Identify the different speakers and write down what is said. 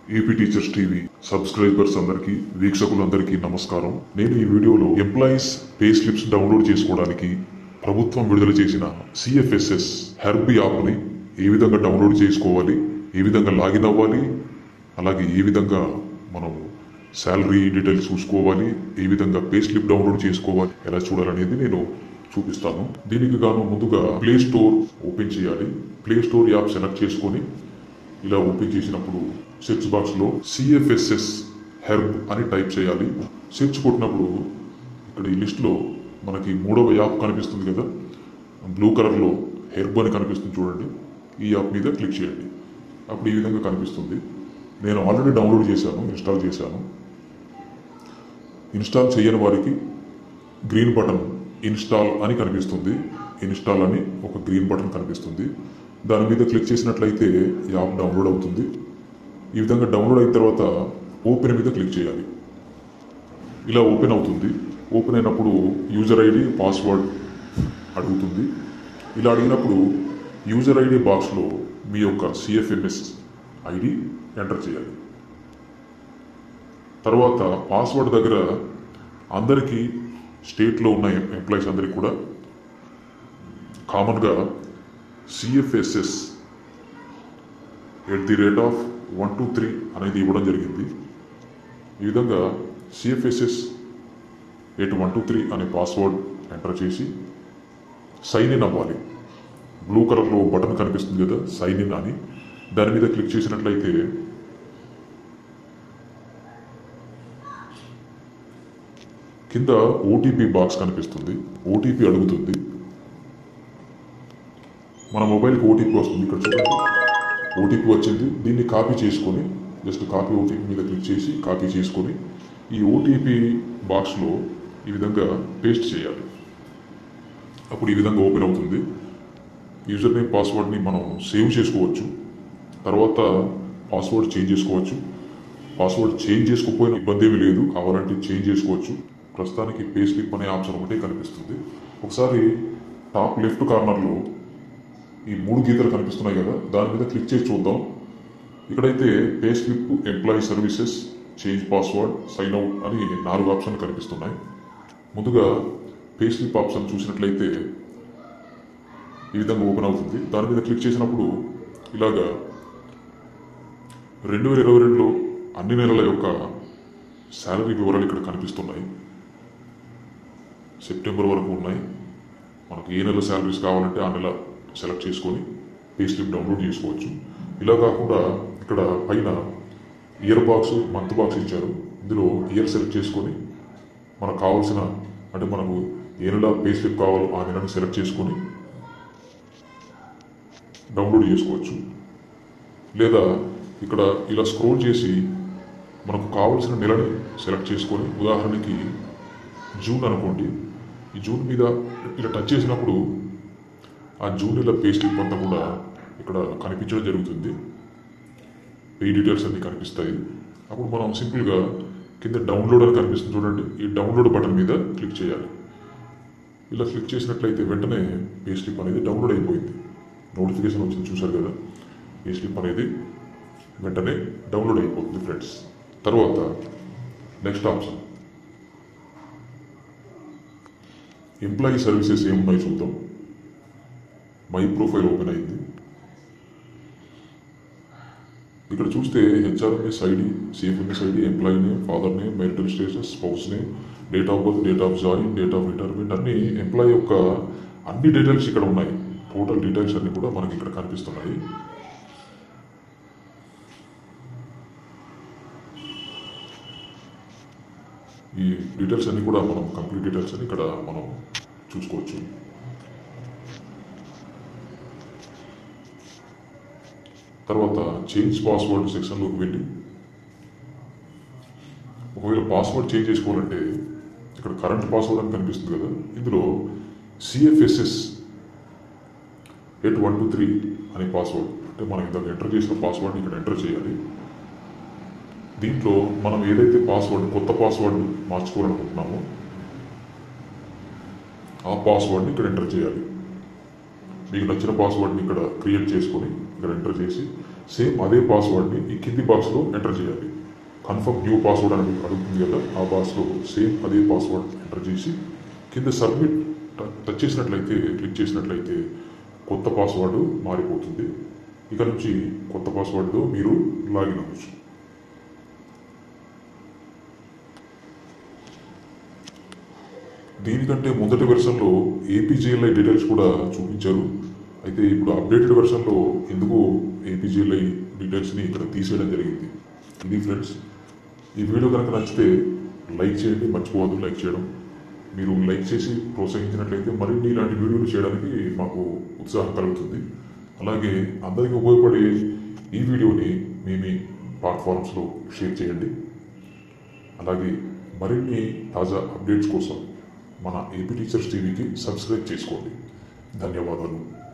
Speaker 1: AP teachers TV subscribers అందరికీ వీక్షకులందరికీ నమస్కారం నేను ఈ వీడియోలో ఎంప్లాయీస్ పే స్లిప్స్ డౌన్లోడ్ చేసుకోవడానికి ప్రభుత్వం విడుదల చేసిన సిఎఫ్ఎస్ఎస్ హెర్బ్ యాప్ని ఏ విధంగా డౌన్లోడ్ చేసుకోవాలి ఏ విధంగా లాగిన్ అవ్వాలి అలాగే ఏ విధంగా మనం శాలరీ డీటెయిల్స్ చూసుకోవాలి ఏ విధంగా పే స్లిప్ డౌన్లోడ్ చేసుకోవాలి ఎలా చూడాలనేది నేను చూపిస్తాను దీనికి గాను ముందుగా ప్లే స్టోర్ ఓపెన్ చేయాలి ప్లే స్టోర్ యాప్ సెలెక్ట్ చేసుకొని ఇలా ఓపెన్ చేసినప్పుడు సెర్చ్ బాక్స్ లో సిఎఫ్ఎస్ఎస్ హెర్బ్ అని టైప్ చేయాలి సెర్చ్ కొట్టినప్పుడు ఇక్కడ ఈ లిస్ట్ లో మనకి మూడవ యాప్ కనిపిస్తుంది కదా బ్లూ కలర్ లో హెర్బ్ అని కనిపిస్తుంది చూడండి ఈ యాప్ మీద క్లిక్ చేయండి అప్పుడు ఈ విధంగా కనిపిస్తుంది నేను ఆల్రెడీ డౌన్లోడ్ చేశాను ఇన్స్టాల్ చేశాను ఇన్స్టాల్ చేయని వారికి గ్రీన్ బటన్ ఇన్స్టాల్ అని కనిపిస్తుంది ఇన్స్టాల్ అని ఒక గ్రీన్ బటన్ కనిపిస్తుంది దాని మీద క్లిక్ చేసినట్లయితే యాప్ డౌన్లోడ్ అవుతుంది ఈ విధంగా డౌన్లోడ్ అయిన తర్వాత ఓపెన్ మీద క్లిక్ చేయాలి ఇలా ఓపెన్ అవుతుంది ఓపెన్ అయినప్పుడు యూజర్ ఐడి పాస్వర్డ్ అడుగుతుంది ఇలా అడిగినప్పుడు యూజర్ ఐడి బాక్స్లో మీ యొక్క సిఎఫ్ఎంఎస్ ఐడి ఎంటర్ చేయాలి తర్వాత పాస్వర్డ్ దగ్గర అందరికీ స్టేట్లో ఉన్న ఎంప్లాయీస్ అందరికీ కూడా కామన్గా CFSS at the rate of one two three అనేది ఇవ్వడం జరిగింది ఈ విధంగా CFSS at one two three అనే పాస్వర్డ్ ఎంటర్ చేసి సైన్ ఇన్ అవ్వాలి బ్లూ కలర్లో బటన్ కనిపిస్తుంది కదా సైన్ ఇన్ అని దాని మీద క్లిక్ చేసినట్లయితే కింద ఓటీపీ బాక్స్ కనిపిస్తుంది ఓటీపీ అడుగుతుంది మన మొబైల్కి ఓటీపీ వస్తుంది ఇక్కడ చూడండి ఓటీపీ వచ్చింది దీన్ని కాపీ చేసుకొని జస్ట్ కాపీ ఓటీపీ మీద క్లిక్ చేసి కాపీ చేసుకొని ఈ ఓటీపీ బాక్స్లో ఈ విధంగా పేస్ట్ చేయాలి అప్పుడు ఈ విధంగా ఓపెన్ అవుతుంది యూజర్ నేమ్ పాస్వర్డ్ని మనం సేవ్ చేసుకోవచ్చు తర్వాత పాస్వర్డ్ చేంజ్ చేసుకోవచ్చు పాస్వర్డ్ చేంజ్ చేసుకోకపోయినా ఇబ్బంది ఏమీ లేదు కావాలంటే చేంజ్ చేసుకోవచ్చు ప్రస్తుతానికి పే స్లిప్ అనే ఆప్షన్ ఒకటే కనిపిస్తుంది ఒకసారి టాప్ లెఫ్ట్ కార్నర్లో ఈ మూడు గీతలు కనిపిస్తున్నాయి కదా దాని మీద క్లిక్ చేసి చూద్దాం ఇక్కడైతే pay slip employee services change password sign out అని నాలుగు ఆప్షన్లు కనిపిస్తున్నాయి ముందుగా పే స్లిప్ ఆప్షన్ చూసినట్లయితే ఈ విధంగా ఓపెన్ అవుతుంది దాని మీద క్లిక్ చేసినప్పుడు ఇలాగా రెండు వేల ఇరవై రెండులో అన్ని నెలల యొక్క శాలరీ వివరాలు ఇక్కడ కనిపిస్తున్నాయి సెప్టెంబర్ వరకు ఉన్నాయి మనకు ఏ నెల శాలరీస్ కావాలంటే ఆ నెల సెలెక్ట్ చేసుకొని పే స్లిప్ డౌన్లోడ్ చేసుకోవచ్చు ఇలా కాకుండా ఇక్కడ పైన ఇయర్ బాక్స్ మంత్ బాక్స్ ఇచ్చారు ఇందులో ఇయర్ సెలెక్ట్ చేసుకొని మనకు కావాల్సిన అంటే మనకు ఏ నెల పే స్లిప్ కావాలో ఆ నెలను సెలెక్ట్ చేసుకొని డౌన్లోడ్ చేసుకోవచ్చు లేదా ఇక్కడ ఇలా స్క్రోల్ చేసి మనకు కావలసిన నెలని సెలెక్ట్ చేసుకొని ఉదాహరణకి జూన్ అనుకోండి ఈ జూన్ మీద ఇలా టచ్ చేసినప్పుడు ఆ జూన్ నెల పే స్లిప్ అంతా కూడా ఇక్కడ కనిపించడం జరుగుతుంది పే డీటెయిల్స్ అన్ని కనిపిస్తాయి అప్పుడు మనం సింపుల్గా కింద డౌన్లోడ్ అని కనిపిస్తుంది చూడండి ఈ డౌన్లోడ్ బటన్ మీద క్లిక్ చేయాలి ఇలా క్లిక్ చేసినట్లయితే వెంటనే పే స్లిప్ అనేది డౌన్లోడ్ అయిపోయింది నోటిఫికేషన్ వచ్చింది చూశారు కదా పే స్లిప్ అనేది వెంటనే డౌన్లోడ్ అయిపోతుంది ఫ్రెండ్స్ తర్వాత నెక్స్ట్ ఆప్షన్ ఎంప్లాయీ సర్వీసెస్ ఏమున్నాయి చూద్దాం మై ప్రొఫైల్ ఓపెన్ అయింది ఇక్కడ చూస్తే HRMS ID CFMS ID employee name father name marital status spouse name date of birth date of join date of retirement అన్ని ఎంప్లాయీ యొక్క అన్ని డీటెయిల్స్ ఇక్కడ ఉన్నాయి టోటల్ డీటెయిల్స్ అన్ని కూడా మనకి ఇక్కడ కనిపిస్తున్నాయి ఈ డీటెయిల్స్ అన్ని కూడా మనం కంప్లీట్ డీటెయిల్స్ అని ఇక్కడ మనం చూసుకోవచ్చు తర్వాత చేంజ్ పాస్వర్డ్ సెక్షన్లోకి వెళ్ళి ఒకవేళ పాస్వర్డ్ చేంజ్ చేసుకోవాలంటే ఇక్కడ కరెంట్ పాస్వర్డ్ అని కనిపిస్తుంది కదా ఇందులో CFSS eight one two three అనే పాస్వర్డ్ అంటే మనం ఇందాక ఎంటర్ చేసిన పాస్వర్డ్ని ఇక్కడ ఎంటర్ చేయాలి దీంట్లో మనం ఏదైతే పాస్వర్డ్ కొత్త పాస్వర్డ్ మార్చుకోవాలనుకుంటున్నామో ఆ పాస్వర్డ్ని ఇక్కడ ఎంటర్ చేయాలి మీకు నచ్చిన పాస్వర్డ్ని ఇక్కడ క్రియేట్ చేసుకొని ఇక్కడ ఎంటర్ చేసి సేమ్ అదే పాస్వర్డ్ని ఈ కింది బాక్స్లో ఎంటర్ చేయాలి కన్ఫర్మ్ న్యూ పాస్వర్డ్ అని అడుగుతుంది కదా ఆ బాక్స్లో సేమ్ అదే పాస్వర్డ్ ఎంటర్ చేసి కింద సబ్మిట్ టచ్ చేసినట్లయితే క్లిక్ చేసినట్లయితే కొత్త పాస్వర్డ్ మారిపోతుంది ఇక నుంచి కొత్త పాస్వర్డ్తో మీరు లాగిన్ అవ్వచ్చు దీనికంటే మొదటి వెర్షన్లో ఏపీజీఎల్ఐ డీటెయిల్స్ కూడా చూపించారు అయితే ఇప్పుడు అప్డేటెడ్ వెర్షన్లో ఎందుకో ఏపీజీఎల్ఐ డీటెయిల్స్ని ఇక్కడ తీసేయడం జరిగింది ఇది ఫ్రెండ్స్ ఈ వీడియో కనుక నచ్చితే లైక్ చేయండి మర్చిపోవద్దు లైక్ చేయడం మీరు లైక్ చేసి ప్రోత్సహించినట్లయితే మరిన్ని ఇలాంటి వీడియోలు చేయడానికి మాకు ఉత్సాహం కలుగుతుంది అలాగే అందరికీ ఉపయోగపడే ఈ వీడియోని మీ మీ ప్లాట్ఫామ్స్లో షేర్ చేయండి అలాగే మరిన్ని తాజా అప్డేట్స్ కోసం మన ఏపీ టీచర్స్ టీవీకి సబ్స్క్రైబ్ చేసుకోండి ధన్యవాదాలు